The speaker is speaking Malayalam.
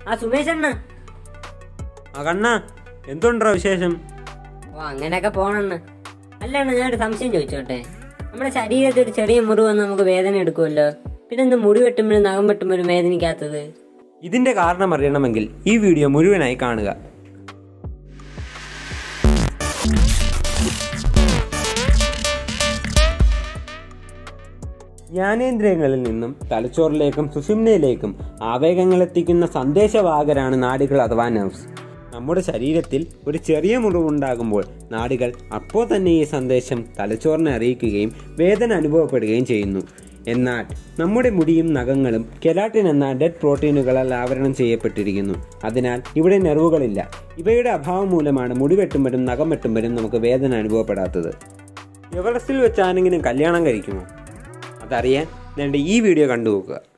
ആ സുമേഷ് അണ്ണ ആ കണ്ണ എന്തുണ്ടോ വിശേഷം ഓ അങ്ങനെയൊക്കെ പോണെന്ന് അല്ല അണ്ണ ഞാനൊരു സംശയം ചോദിച്ചോട്ടെ നമ്മുടെ ശരീരത്തിൽ ഒരു ചെറിയ മുറിവ് വന്ന് നമുക്ക് വേദന എടുക്കുമല്ലോ പിന്നെ എന്ത് മുടി വെട്ടുമ്പോഴും നഖം വെട്ടുമ്പോഴും വേദനിക്കാത്തത് ഇതിന്റെ കാരണം അറിയണമെങ്കിൽ ഈ വീഡിയോ മുഴുവനായി കാണുക ജ്ഞാനേന്ദ്രിയങ്ങളിൽ നിന്നും തലച്ചോറിലേക്കും സുഷുമ്നയിലേക്കും ആവേഗങ്ങൾ എത്തിക്കുന്ന സന്ദേശവാഹകരാണ് നാഡികൾ അഥവാ നെർവ്സ് നമ്മുടെ ശരീരത്തിൽ ഒരു ചെറിയ മുറിവുണ്ടാകുമ്പോൾ നാഡികൾ അപ്പോൾ തന്നെ ഈ സന്ദേശം തലച്ചോറിനെ അറിയിക്കുകയും വേദന അനുഭവപ്പെടുകയും ചെയ്യുന്നു എന്നാൽ നമ്മുടെ മുടിയും നഖങ്ങളും കെലാറ്റിൻ എന്ന ഡെഡ് പ്രോട്ടീനുകളാൽ ആവരണം ചെയ്യപ്പെട്ടിരിക്കുന്നു അതിനാൽ ഇവിടെ നെർവുകളില്ല ഇവയുടെ അഭാവം മൂലമാണ് മുടി വെട്ടുമ്പോഴും നഖം വെട്ടുമ്പോഴും നമുക്ക് വേദന അനുഭവപ്പെടാത്തത് എവറസ്റ്റിൽ വെച്ച് ആരെങ്കിലും കല്യാണം കഴിക്കുമോ അതറിയാൻ വേണ്ട ഈ വീഡിയോ കണ്ടു നോക്കുക